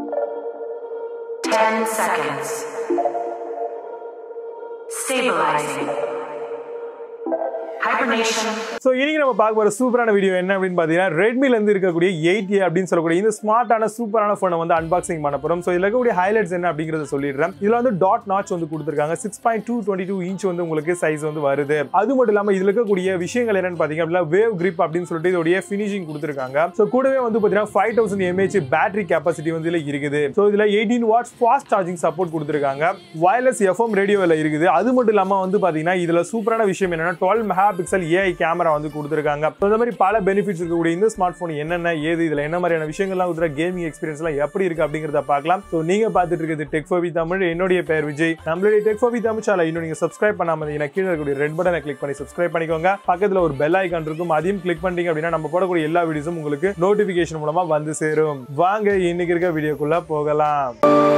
Ten seconds. Stabilizing. Hibernation. So இன்னைக்கு நம்ம பார்க்க போகிற சூப்பரான வீடியோ என்ன அப்படின்னு பார்த்தீங்கன்னா ரெட்மிலேருந்து இருக்கக்கூடிய எயிட் ஏ அப்படின்னு சொல்லக்கூடிய இந்த ஸ்மார்ட்டான சூப்பரான ஃபோனை வந்து அன்பாக்சிங் பண்ண போகிறோம் ஸோ இதில் இருக்கக்கூடிய ஹைலைட்ஸ் என்ன அப்படிங்கிறத சொல்லிடுறேன் இதில் வந்து டாட் நாச் வந்து கொடுத்துருக்காங்க six point two twenty two inch வந்து உங்களுக்கு சைஸ் வந்து வருது அது மட்டும் இல்லாமல் இதில் இருக்கக்கூடிய விஷயங்கள் என்னன்னு பார்த்தீங்க அப்படின்னா வேவ் கிரிப் அப்படின்னு சொல்லிட்டு இதோடைய ஃபினிஷிங் கொடுத்துருக்காங்க ஸோ கூடவே வந்து பார்த்தீங்கன்னா five thousand mAh battery capacity வந்து இதில் இருக்குது ஸோ இதில் eighteen watts fast charging support கொடுத்துருக்காங்க வயர்லெஸ் எஃப்எம் ரேடியோவில் இருக்குது அது மட்டும் இல்லாமல் வந்து பார்த்தீங்கன்னா இதில் சூப்பரான விஷயம் என்னன்னா twelve megapixel AI camera வந்து கொடுத்துருக்காங்க ஸோ இந்த மாதிரி பல பெனிஃபிட்ஸ் இருக்கக்கூடிய இந்த ஸ்மார்ட் ஃபோன் என்னென்ன ஏது இதில் என்ன மாதிரியான விஷயங்கள்லாம் கொடுத்துற கேமிங் எக்ஸ்பீரியன்ஸ்லாம் எப்படி இருக்கு அப்படிங்கிறத பார்க்கலாம் ஸோ நீங்கள் பார்த்துட்டு இருக்கிறது டெக் ஃபோபி தமிழ் என்னுடைய பேர் விஜய் நம்மளுடைய டெக் ஃபோபி தமிழ் சேனல் இன்னும் நீங்கள் சப்ஸ்கிரைப் பண்ணாம இருந்தீங்கன்னா கீழே இருக்கக்கூடிய ரெட் பட்டனை கிளிக் பண்ணி சப்ஸ்கிரைப் பண்ணிக்கோங்க பக்கத்தில் ஒரு பெல் ஐக்கான் இருக்கும் அதையும் கிளிக் பண்ணிட்டீங்க அப்படின்னா நம்ம போடக்கூடிய எல்லா வீடியோஸும் உங்களுக்கு நோட்டிஃபிகேஷன் மூலமா வந்து சேரும் வாங்க இன்னைக்கு இருக்க வீடியோக்குள்ள போகலாம்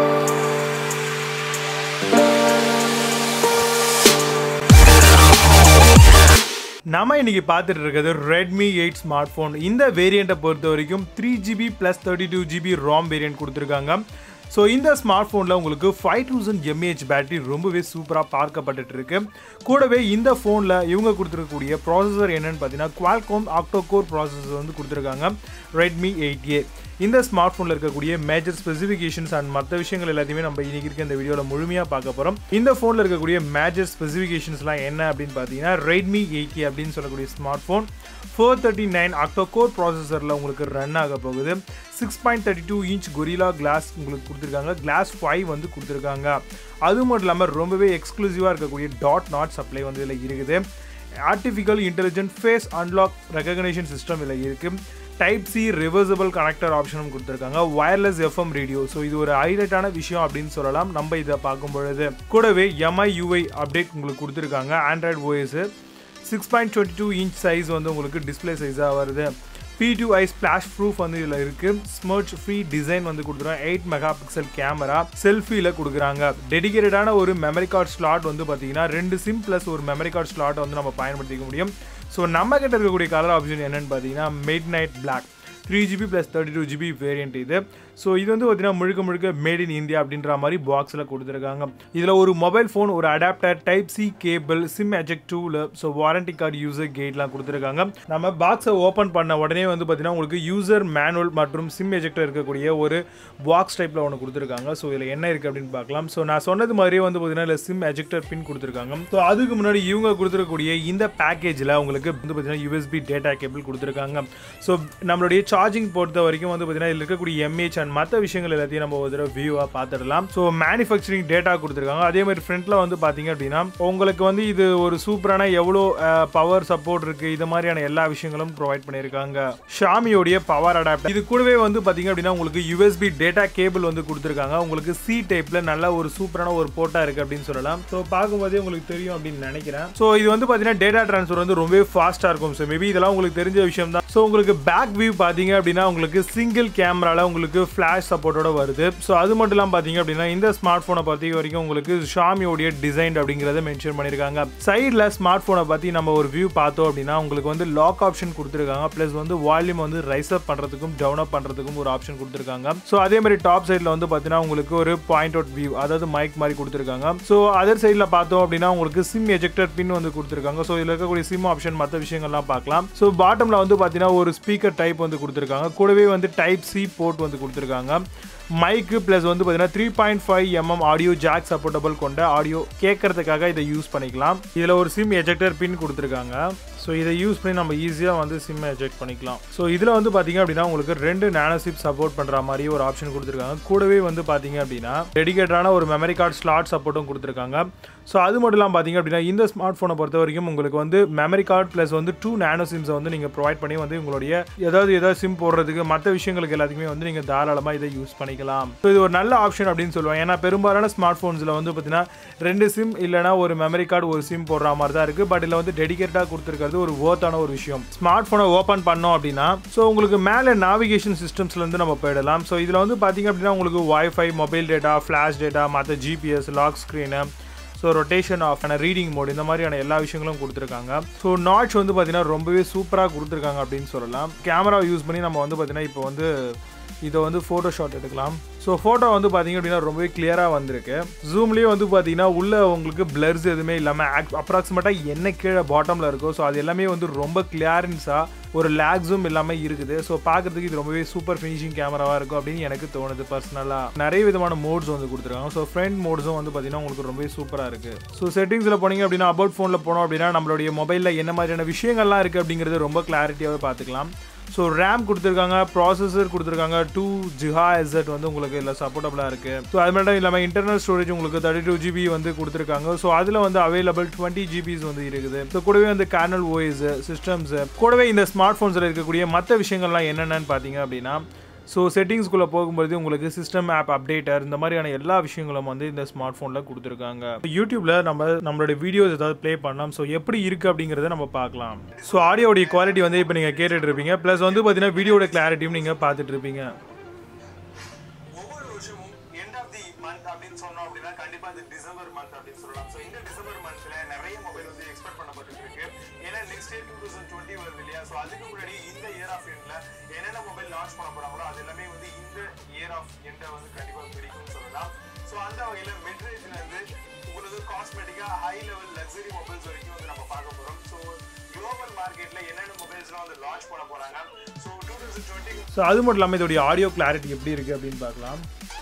நம்ம இன்னைக்கு பார்த்துட்டு இருக்கிறது ரெட்மி எயிட் ஸ்மார்ட் ஃபோன் இந்த வேரியண்ட்டை பொறுத்த வரைக்கும் three GB plus thirty two GB RAM variant கொடுத்துருக்காங்க ஸோ இந்த ஸ்மார்ட் ஃபோனில் உங்களுக்கு ஃபைவ் தௌசண்ட் எம்ஏஹெச் பேட்டரி ரொம்பவே சூப்பராக பார்க்கப்பட்டுட்டு இருக்கு கூடவே இந்த ஃபோனில் இவங்க கொடுத்துருக்கக்கூடிய ப்ராசஸர் என்னன்னு பார்த்தீங்கன்னா குவால்காம் ஆக்டோகோர் ப்ராசஸர் வந்து கொடுத்துருக்காங்க ரெட்மி எயிட் ஏ இந்த ஸ்மார்ட் ஃபோனில் இருக்கக்கூடிய மேஜர் ஸ்பெசிஃபிகேஷன்ஸ் அண்ட் மற்ற விஷயங்கள் எல்லாத்தையுமே நம்ம இன்னைக்கு இருக்க இந்த வீடியோவில் முழுமையாக பார்க்க போகிறோம் இந்த ஃபோனில் இருக்கக்கூடிய மேஜர் ஸ்பெசிஃபிகேஷன்ஸ்லாம் என்ன அப்படின்னு பார்த்தீங்கன்னா ரெட்மி எயிட் ஏ அப்படின்னு சொல்லக்கூடிய smartphone four thirty nine octocore ப்ராசஸரில் உங்களுக்கு ரன் ஆக போகுது six point thirty two inch Gorilla glass உங்களுக்கு கொடுத்துருக்காங்க கிளாஸ் ஃபைவ் வந்து கொடுத்துருக்காங்க அது மட்டும் இல்லாமல் ரொம்பவே எக்ஸ்க்ளூசிவாக இருக்கக்கூடிய டாட் நாட் சப்ளை வந்து இதில் இருக்குது artificial intelligent face unlock recognition system இதில் இருக்குது டைப் சி ரிவர்சபிள் கனெக்டர் ஆப்ஷனும் கொடுத்துருக்காங்க வயர்லெஸ் எஃப்எம் ரேடியோ ஸோ இது ஒரு ஹைலைட்டான விஷயம் அப்படின்னு சொல்லலாம் நம்ம இதை பார்க்கும் பொழுது கூடவே எம்ஐ யூஐ அப்டேட் உங்களுக்கு கொடுத்துருக்காங்க Android OS six point twenty two inch size வந்து உங்களுக்கு டிஸ்பிளே சைஸாக வருது P two I splash proof வந்து இதில் இருக்குது ஸ்மர்ச் ஃப்ரீ டிசைன் வந்து கொடுத்துருக்காங்க எயிட் மெகா பிக்சல் கேமரா செல்ஃபியில் கொடுக்குறாங்க டெடிகேட்டடான ஒரு மெமரி கார்டு ஸ்லாட் வந்து பார்த்தீங்கன்னா ரெண்டு சிம் ப்ளஸ் ஒரு மெமரி கார்டு ஸ்லாட்டை வந்து நம்ம பயன்படுத்திக்க முடியும் ஸோ நம்ம கிட்ட இருக்கக்கூடிய கலர் ஆப்ஷன் என்னென்னு பார்த்தீங்கன்னா midnight black three GB plus thirty two GB variant இது ஸோ இது வந்து பார்த்தீங்கன்னா முழுக்க முழுக்க மேட் இன் இந்தியா அப்படின்ற மாதிரி பாக்ஸில் கொடுத்துருக்காங்க இதில் ஒரு மொபைல் ஃபோன் ஒரு adapter type C cable SIM eject டூவில் ஸோ வாரண்டி கார்டு யூசர் கேட்லாம் கொடுத்துருக்காங்க நம்ம பாக்ஸை ஓப்பன் பண்ண உடனே வந்து பார்த்தீங்கன்னா உங்களுக்கு யூசர் மேனுவல் மற்றும் சிம் எஜெக்டர் இருக்கக்கூடிய ஒரு பாக்ஸ் டைப்பில் ஒன்று கொடுத்துருக்காங்க ஸோ இதில் என்ன இருக்குது அப்படின்னு பார்க்கலாம் ஸோ நான் சொன்னது மாதிரியே வந்து பார்த்தீங்கன்னா இதில் சிம் எஜெக்டர் பின் கொடுத்துருக்காங்க ஸோ அதுக்கு முன்னாடி இவங்க கொடுத்துருக்கக்கூடிய இந்த பேக்கேஜில் உங்களுக்கு வந்து பார்த்தீங்கன்னா யூஎஸ்பி டேட்டா கேபிள் கொடுத்துருக்காங்க ஸோ நம்மளுடைய சார்ஜிங் பொறுத்த வரைக்கும் வந்து பார்த்தீங்கன்னா இதில் இருக்கக்கூடிய எம்ஏஹெச் அண்ட் மற்ற விஷயங்கள் எல்லாத்தையும் நம்ம ஒரு தடவை வியூவாக பார்த்துடலாம் ஸோ மேனுஃபேக்சரிங் டேட்டா கொடுத்துருக்காங்க அதே மாதிரி ஃப்ரண்ட்டில் வந்து பார்த்தீங்க அப்படின்னா உங்களுக்கு வந்து இது ஒரு சூப்பரான எவ்வளோ பவர் சப்போர்ட் இருக்குது இது மாதிரியான எல்லா விஷயங்களும் ப்ரொவைட் பண்ணியிருக்காங்க ஷாமியோடைய பவர் அடாப்டர் இது கூடவே வந்து பார்த்தீங்க அப்படின்னா உங்களுக்கு யூஎஸ்பி டேட்டா கேபிள் வந்து கொடுத்துருக்காங்க உங்களுக்கு சி டைப்பில் நல்ல ஒரு சூப்பரான ஒரு போட்டா இருக்குது அப்படின்னு சொல்லலாம் ஸோ பார்க்கும்போதே உங்களுக்கு தெரியும் அப்படின்னு நினைக்கிறேன் ஸோ இது வந்து பார்த்தீங்கன்னா டேட்டா ட்ரான்ஸ்ஃபர் வந்து ரொம்பவே ஃபாஸ்ட்டாக இருக்கும் ஸோ மேபி இதெல்லாம் உங்களுக்கு தெரிஞ்ச விஷயம் தான் ஸோ உங்களுக்கு பேக் வியூ பார்த்தீங்க அப்படின்னா உங்களுக்கு சிங்கிள் கேமரால உங்களுக்கு ஃப்ளாஷ் சப்போர்ட்டோட வருது ஸோ அது மட்டும் இல்லாமல் பார்த்தீங்க அப்படின்னா இந்த ஸ்மார்ட் ஃபோனை பொறுத்த வரைக்கும் உங்களுக்கு ஷாமியோடைய டிசைன் அப்படிங்கிறத மென்ஷன் பண்ணியிருக்காங்க சைடில் ஸ்மார்ட் ஃபோனை பற்றி நம்ம ஒரு வியூ பார்த்தோம் அப்படின்னா உங்களுக்கு வந்து லாக் ஆப்ஷன் கொடுத்துருக்காங்க ப்ளஸ் வந்து வால்யூம் வந்து ரைஸ் அப் பண்ணுறதுக்கும் டவுன் அப் பண்ணுறதுக்கும் ஒரு ஆப்ஷன் கொடுத்துருக்காங்க ஸோ அதே மாதிரி டாப் சைடில் வந்து பார்த்தீங்கன்னா உங்களுக்கு ஒரு பாயிண்ட் அவுட் வியூ அதாவது மைக் மாதிரி கொடுத்துருக்காங்க ஸோ அதர் சைடில் பார்த்தோம் அப்படின்னா உங்களுக்கு சிம் எஜெக்டர் பின் வந்து கொடுத்துருக்காங்க ஸோ இதில் இருக்கக்கூடிய சிம் ஆப்ஷன் மற்ற விஷயங்கள்லாம் பார்க்கலாம் ஸோ பாட்டமில் வந்து பார்த்தீங்கன்னா ஒரு ஸ்பீக்கர் டைப் வந்து கொடுத்துருக்காங்க கூடவே வந்து டைப் சி போர்ட் வந்து கொடுத்துருக்காங்க மைக்கு ப்ளஸ் வந்து பார்த்தீங்கன்னா three point five MM audio jack supportable கொண்ட ஆடியோ கேட்கறதுக்காக இதை யூஸ் பண்ணிக்கலாம் இதில் ஒரு சிம் எஜெக்டர் பின் கொடுத்துருக்காங்க ஸோ இதை யூஸ் பண்ணி நம்ம ஈஸியாக வந்து சிம்மை எஜெக்ட் பண்ணிக்கலாம் ஸோ இதில் வந்து பார்த்தீங்க அப்படின்னா உங்களுக்கு ரெண்டு நேனோ சிப் சப்போர்ட் பண்ணுற மாதிரி ஒரு ஆப்ஷன் கொடுத்துருக்காங்க கூடவே வந்து பார்த்தீங்க அப்படின்னா டெடிகேட்டடான ஒரு மெமரி கார்டு ஸ்லாட் சப்போர்ட்டும் கொடுத்துருக்காங்க ஸோ அது மட்டும் இல்லாமல் பார்த்தீங்க அப்படின்னா இந்த ஸ்மார்ட் ஃபோனை பொறுத்த வரைக்கும் உங்களுக்கு வந்து மெமரி கார்டு ப்ளஸ் வந்து டூ நேனோ சிம்ஸை வந்து நீங்கள் ப்ரொவைட் பண்ணி வந்து உங்களுடைய ஏதாவது ஏதாவது சிம் போடுறதுக்கு மற்ற விஷயங்களுக்கு எல்லாத்துக்குமே வந்து நீங்கள் தாராளமாக இதை யூஸ் பண்ணிக்கலாம் ஸோ இது ஒரு நல்ல ஆப்ஷன் அப்படின்னு சொல்லுவாங்க ஏன்னா பெரும்பாலான ஸ்மார்ட் ஃபோன்ஸில் வந்து பார்த்தீங்கன்னா ரெண்டு சிம் இல்லைனா ஒரு மெமரி கார்டு ஒரு சிம் போடுற மாதிரி தான் இருக்குது பட் இதில் வந்து டெடிகேட்டாக கொடுத்துருக்கிறது ஒரு ஓர்த்தான ஒரு விஷயம் ஸ்மார்ட் ஃபோனை ஓப்பன் பண்ணோம் அப்படின்னா ஸோ உங்களுக்கு மேலே நேவிகேஷன் சிஸ்டம்ஸ்லேருந்து நம்ம போயிடலாம் ஸோ இதில் வந்து பார்த்தீங்க அப்படின்னா உங்களுக்கு wifi mobile data flash data மற்ற GPS lock screen so rotation off reading mode இந்த மாதிரியான எல்லா விஷயங்களும் கொடுத்துருக்காங்க ஸோ நாட்ச் வந்து பார்த்தீங்கன்னா ரொம்பவே சூப்பராக கொடுத்துருக்காங்க அப்படின்னு சொல்லலாம் கேமரா யூஸ் பண்ணி நம்ம வந்து பார்த்தீங்கன்னா இப்போ வந்து இதை வந்து ஃபோட்டோ ஷாட் எடுக்கலாம் ஸோ ஃபோட்டோ வந்து பார்த்தீங்க அப்படின்னா ரொம்பவே கிளியராக வந்திருக்கு ஜூம்லேயே வந்து பார்த்தீங்கன்னா உள்ள உங்களுக்கு பிளர்ஸ் எதுவுமே இல்லாமல் அப்ராக்சிமேட்டாக என்ன கீழே பாட்டமில் இருக்கோ ஸோ அது எல்லாமே வந்து ரொம்ப கிளியரன்ஸாக ஒரு லேக்ஸும் இல்லாமல் இருக்குது ஸோ பார்க்குறதுக்கு இது ரொம்பவே சூப்பர் ஃபினிஷிங் கேமராவாக இருக்கும் அப்படின்னு எனக்கு தோணுது பர்சனலாக நிறைய விதமான மோட்ஸ் வந்து கொடுத்துருக்காங்க ஸோ ஃப்ரண்ட் மோட்ஸும் வந்து பார்த்தீங்கன்னா உங்களுக்கு ரொம்பவே சூப்பராக இருக்குது ஸோ செட்டிங்ஸில் போனீங்க அப்படின்னா அபவுட் ஃபோனில் போனோம் அப்படின்னா நம்மளுடைய மொபைலில் என்ன மாதிரியான விஷயங்கள்லாம் இருக்குது அப்படிங்கிறது ரொம்ப கிளாரிட்டியாகவே பார்த்துக்கலாம் ஸோ ரேம் கொடுத்துருக்காங்க ப்ராசஸர் கொடுத்துருக்காங்க டூ ஜிஹா எஸ்எட் வந்து உங்களுக்கு இதில் சப்போர்ட்டபுளாக இருக்குது ஸோ அது மட்டும் இல்லாமல் இன்டர்னல் ஸ்டோரேஜ் உங்களுக்கு தேர்ட்டி டூ ஜிபி வந்து கொடுத்துருக்காங்க ஸோ அதில் வந்து அவைலபிள் டுவெண்ட்டி ஜிபிஸ் வந்து இருக்குது ஸோ கூடவே வந்து கேனல் ஓஎஸ் சிஸ்டம்ஸ் கூடவே இந்த ஸ்மார்ட் ஃபோன்ஸில் இருக்கக்கூடிய மற்ற விஷயங்கள்லாம் என்னென்னு பார்த்தீங்க அப்படின்னா ஸோ செட்டிங்ஸ்குள்ளே போகும்போது உங்களுக்கு சிஸ்டம் ஆப் அப்டேட்டர் இந்த மாதிரியான எல்லா விஷயங்களும் வந்து இந்த ஸ்மார்ட் ஃபோனில் கொடுத்துருக்காங்க யூடியூப்பில் நம்ம நம்மளோட வீடியோஸ் ஏதாவது ப்ளே பண்ணலாம் ஸோ எப்படி இருக்குது அப்படிங்கிறத நம்ம பார்க்கலாம் ஸோ ஆடியோடைய குவாலிட்டி வந்து இப்போ நீங்கள் கேட்டுட்டு இருப்பீங்க ப்ளஸ் வந்து பார்த்தீங்கன்னா வீடியோட கிளாரிட்டியும் நீங்கள் பார்த்துட்டு இருப்பீங்க ஒவ்வொரு வருஷமும் எண்ட் ஆஃப் தி மந்த் அப்படின்னு சொன்னோம் அப்படின்னா கண்டிப்பா இது டிசம்பர் மந்த் அப்படின்னு சொல்லலாம் ஸோ இந்த டிசம்பர் மந்த்ல நிறைய மொபைல் வந்து எக்ஸ்பெக்ட் பண்ணப்பட்டு இருக்கு ஏன்னா next year two thousand twenty வருது இல்லையா ஸோ அதுக்கு முன்னாடி இந்த இயர் ஆஃப் எண்ட்ல என்னென்ன மொபைல் லான்ச் பண்ண போறாங்களோ அது எல்லாமே வந்து இந்த இயர் ஆஃப் எண்டை வந்து கண்டிப்பா பிடிக்கும்னு சொல்லலாம் ஸோ அந்த வகையில மெட்ரேஜ்ல இருந்து உங்களுக்கு காஸ்மெட்டிக்கா ஹை லெவல் லக்ஸரி மொபைல்ஸ் வரைக்கும் வந்து நம்ம பார்க்க போறோம் ஸோ குளோபல் மார்க்கெட்ல என்னென்ன மொபைல்ஸ்லாம் வந்து லான்ச் பண்ண போறாங்க so two thousand twenty so அது மட்டும் இல்லாமல் இதோடைய ஆடியோ கிளாரிட்டி எப்படி இருக்குது அப்படின்னு பார்க்கலாம்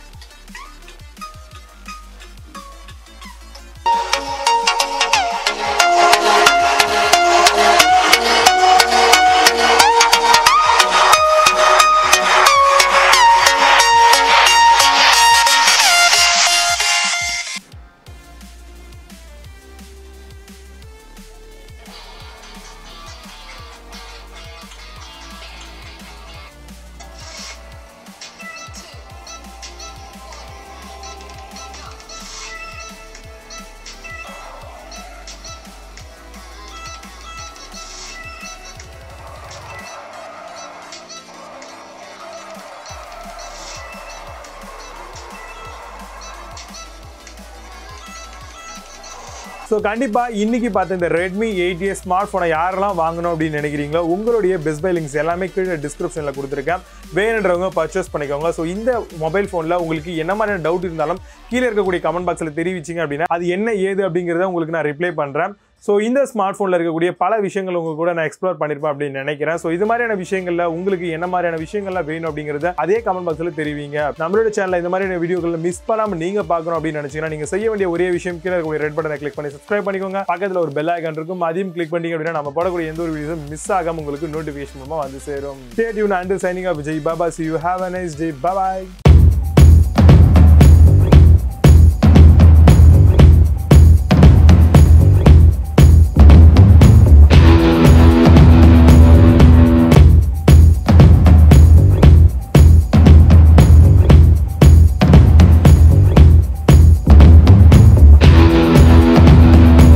ஸோ கண்டிப்பாக இன்னைக்கு பார்த்த இந்த ரெட்மி எயிட் இயர் ஸ்மார்ட் ஃபோனை யாரெல்லாம் வாங்கணும் அப்படின்னு நினைக்கிறீங்களோ உங்களுடைய பெஸ்ட் பை லிங்க்ஸ் எல்லாமே கீழே டிஸ்கிரிப்ஷனில் கொடுத்துருக்கேன் வேணுன்றவங்க பர்ச்சேஸ் பண்ணிக்கோங்க ஸோ இந்த மொபைல் ஃபோனில் உங்களுக்கு என்ன மாதிரியான டவுட் இருந்தாலும் கீழே இருக்கக்கூடிய கமெண்ட் பாக்ஸில் தெரிவிச்சிங்க அப்படின்னா அது என்ன ஏது அப்படிங்கிறத உங்களுக்கு நான் ரிப்ளை பண்ணுறேன் ஸோ இந்த ஸ்மார்ட் ஃபோனில் இருக்கக்கூடிய பல விஷயங்கள் உங்க கூட நான் எக்ஸ்ப்ளோர் பண்ணியிருப்பேன் அப்படின்னு நினைக்கிறேன் ஸோ இது மாதிரியான விஷயங்கள்ல உங்களுக்கு என்ன மாதிரியான விஷயங்கள்லாம் வேணும் அப்படிங்கிறத அதே கமெண்ட் பாக்ஸில் தெரிவிங்க நம்மளோட சேனலில் இந்த மாதிரியான வீடியோக்களை மிஸ் பண்ணாமல் நீங்க பார்க்கணும் அப்படின்னு நினைச்சீங்கன்னா நீங்க செய்ய வேண்டிய ஒரே விஷயம் கீழே இருக்கக்கூடிய ரெட் பட்டனை கிளிக் பண்ணி சப்ஸ்கிரைப் பண்ணிக்கோங்க பக்கத்தில் ஒரு பெல் ஐக்கான் இருக்கும் அதையும் கிளிக் பண்ணீங்க அப்படின்னா நம்ம போடக்கூடிய எந்த ஒரு வீடியோஸும் மிஸ் ஆகாம உங்களுக்கு நோட்டிஃபிகேஷன் மூலமா வந்து சேரும் stay tune and signing off Vijay Baba see you have a nice day bye